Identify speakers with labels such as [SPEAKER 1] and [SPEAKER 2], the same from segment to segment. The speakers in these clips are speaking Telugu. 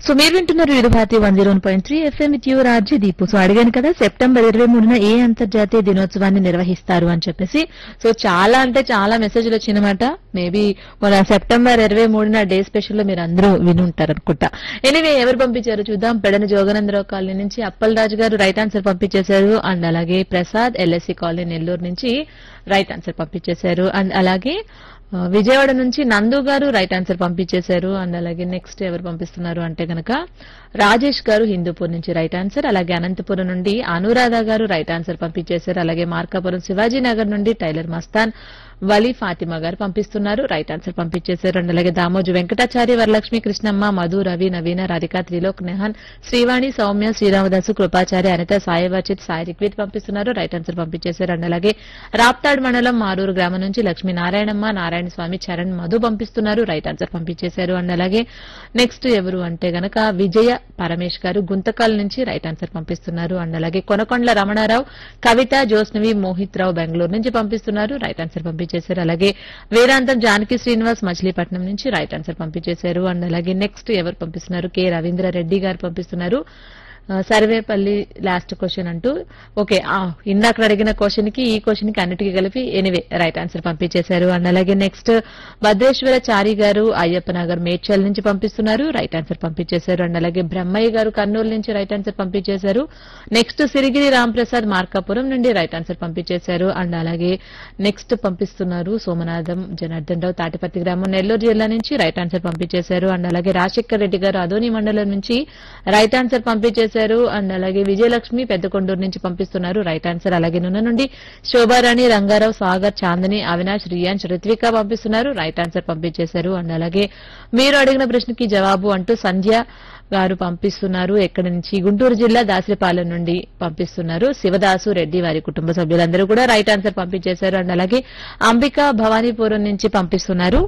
[SPEAKER 1] సో మీరు వింటున్నారు Vividh Bharati one zero point three FM with your RJ Deepu so అడిగాను కదా సెప్టెంబర్ ఇరవై మూడున ఏ అంతర్జాతీయ దినోత్సవాన్ని నిర్వహిస్తారు అని చెప్పేసి సో చాలా అంటే చాలా మెసేజ్లు వచ్చినమాట మేబీ మన సెప్టెంబర్ ఇరవై మూడున డే స్పెషల్ లో మీరు అందరూ విని ఉంటారు అనుకుంటా ఎనివే ఎవరు పంపించారు చూద్దాం పెడన జోగనందరావు కాలనీ నుంచి అప్పలరాజు గారు రైట్ ఆన్సర్ పంపించేశారు అండ్ అలాగే ప్రసాద్ ఎల్ఎస్సి కాలనీ నెల్లూరు నుంచి రైట్ ఆన్సర్ పంపించేశారు అండ్ అలాగే ఆ, విజయవాడ నుంచి నందు గారు రైట్ ఆన్సర్ పంపించేశారు అండ్ అలాగే నెక్స్ట్ ఎవరు పంపిస్తున్నారు అంటే గనక రాజేష్ గారు హిందూపూర్ నుంచి రైట్ ఆన్సర్ అలాగే అనంతపురం నుండి అనురాధ గారు రైట్ ఆన్సర్ పంపించేశారు అలాగే మార్కాపురం శివాజీ నగర్ నుండి టైలర్ మస్తాన్ వలీ ఫాతిమా గారు పంపిస్తున్నారు రైట్ ఆన్సర్ పంపించేశారు అండ్ అలాగే దామోజు వెంకటాచారి వరలక్ష్మి కృష్ణమ్మ మధు రవి నవీన రాధిక త్రిలోక్ నెహన్ శ్రీవాణి సౌమ్య శ్రీరామదాసు కృపాచారి అనిత సాయి వర్చిత్ సాయి రిక్విత్ పంపిస్తున్నారు రైట్ ఆన్సర్ పంపించేశారు అండ్ అలాగే రాప్తాడ్ మండలం మారూరు గ్రామం నుంచి లక్ష్మీ నారాయణమ్మ నారాయణ స్వామి చరణ్ మధు పంపిస్తున్నారు రైట్ ఆన్సర్ పంపించేశారు అండ్ అలాగే నెక్స్ట్ ఎవరు అంటే గనక విజయ పరమేష్ గారు గుంతకల్ నుంచి రైట్ ఆన్సర్ పంపిస్తున్నారు అండ్ అలాగే కొనకొండల రమణారావు కవిత జోస్నవి మోహిత్ రావు బెంగళూరు నుంచి పంపిస్తున్నారు రైట్ ఆన్సర్ పంపించేశారు అలాగే వేదాంతం జానకి శ్రీనివాస్ మచిలీపట్నం నుంచి రైట్ ఆన్సర్ పంపించేశారు అండ్ అలాగే నెక్స్ట్ ఎవరు పంపిస్తున్నారు కె రవీంద్ర రెడ్డి గారు పంపిస్తున్నారు ఆ, సర్వేపల్లి లాస్ట్ క్వశ్చన్ అంటూ ఓకే ఆ, ఇందాక అడిగిన క్వశ్చన్ కి ఈ క్వశ్చన్ కి అన్నిటికీ కలిపి ఎనివే రైట్ ఆన్సర్ పంపించేశారు అండ్ అలాగే నెక్స్ట్ భద్రేశ్వర చారి గారు అయ్యప్ప నగర్ మేడ్చల్ నుంచి పంపిస్తున్నారు రైట్ ఆన్సర్ పంపించేశారు అండ్ అలాగే బ్రహ్మయ్య గారు కర్నూలు నుంచి రైట్ ఆన్సర్ పంపించేశారు నెక్స్ట్ సిరిగిరి రాంప్రసాద్ మార్కాపురం నుండి రైట్ ఆన్సర్ పంపించేశారు అండ్ అలాగే నెక్స్ట్ పంపిస్తున్నారు సోమనాథం జనార్దన్ రావు తాటిపత్తి గ్రామం నెల్లూరు జిల్లా నుంచి రైట్ ఆన్సర్ పంపించేశారు అండ్ అలాగే రాజశేఖర్ రెడ్డి గారు అదోని మండలం నుంచి రైట్ ఆన్సర్ పంపించేశారు అండ్ అలాగే విజయలక్ష్మి పెద్దకొండూరు నుంచి పంపిస్తున్నారు రైట్ ఆన్సర్ అలాగే నున్న నుండి శోభారాణి రంగారావు సాగర్ చాందని అవినాష్ రియాన్స్ రిత్విక పంపిస్తున్నారు రైట్ ఆన్సర్ పంపించేశారు అండ్ అలాగే మీరు అడిగిన ప్రశ్నకి జవాబు అంటూ సంధ్య గారు పంపిస్తున్నారు ఎక్కడి నుంచి గుంటూరు జిల్లా దాసరిపాలెం నుండి పంపిస్తున్నారు శివదాసు రెడ్డి వారి కుటుంబ సభ్యులందరూ కూడా రైట్ ఆన్సర్ పంపించేశారు అండ్ అలాగే అంబిక భవానీపురం నుంచి పంపిస్తున్నారు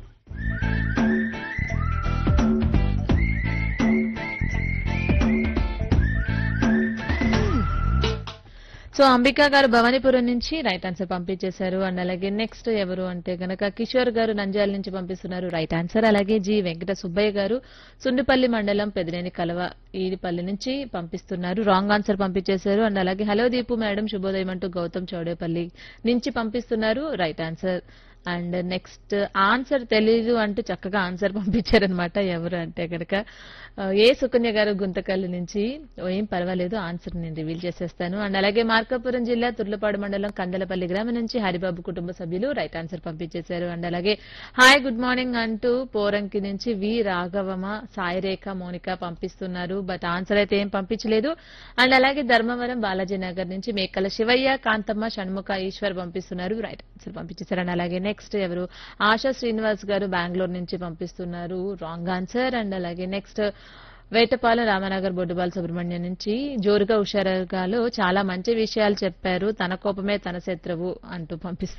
[SPEAKER 1] సో అంబికా గారు భవానీపురం నుంచి రైట్ ఆన్సర్ పంపించేశారు అండ్ అలాగే నెక్స్ట్ ఎవరు అంటే గనక కిషోర్ గారు నంద్యాల నుంచి పంపిస్తున్నారు రైట్ ఆన్సర్ అలాగే జి వెంకట సుబ్బయ్య గారు సుండిపల్లి మండలం పెదినేని కలవ ఈడిపల్లి నుంచి పంపిస్తున్నారు రాంగ్ ఆన్సర్ పంపించేశారు అండ్ అలాగే హలో దీపు మేడం శుభోదయం అంటూ గౌతమ్ చౌడేపల్లి నుంచి పంపిస్తున్నారు right answer and next answer తెలీదు అంటూ చక్కగా ఆన్సర్ పంపించారనమాట ఎవరు అంటే కనుక ఆ, ఏ సుకన్య గారు గుంతకల్లు నుంచి ఓ, ఏం పర్వాలేదు ఆన్సర్ నేను రివీల్ చేసేస్తాను అండ్ అలాగే మార్కాపురం జిల్లా తుర్లపాడు మండలం కందలపల్లి గ్రామం నుంచి హరిబాబు కుటుంబ సభ్యులు రైట్ ఆన్సర్ పంపించేశారు అండ్ అలాగే హాయ్ గుడ్ మార్నింగ్ అంటూ పోరంకి నుంచి వి రాఘవమ సాయిరేఖ మోనిక పంపిస్తున్నారు బట్ ఆన్సర్ అయితే ఏం పంపించలేదు అండ్ అలాగే ధర్మవరం బాలాజీ నగర్ నుంచి మేకల శివయ్య కాంతమ్మ షణ్ముఖ ఈశ్వర్ పంపిస్తున్నారు రైట్ ఆన్సర్ పంపించేశారు అండ్ అలాగే నెక్స్ట్ ఎవరు ఆశా శ్రీనివాస్ గారు బెంగళూరు నుంచి పంపిస్తున్నారు రాంగ్ ఆన్సర్ అండ్ అలాగే నెక్స్ట్ వేటపాలెం రామనగర్ బొడ్డుబాల సుబ్రహ్మణ్యం నుంచి జోరుగా హుషారుగాలో చాలా మంచి విషయాలు చెప్పారు తన కోపమే తన శత్రువు అంటూ పంపిస్తున్నారు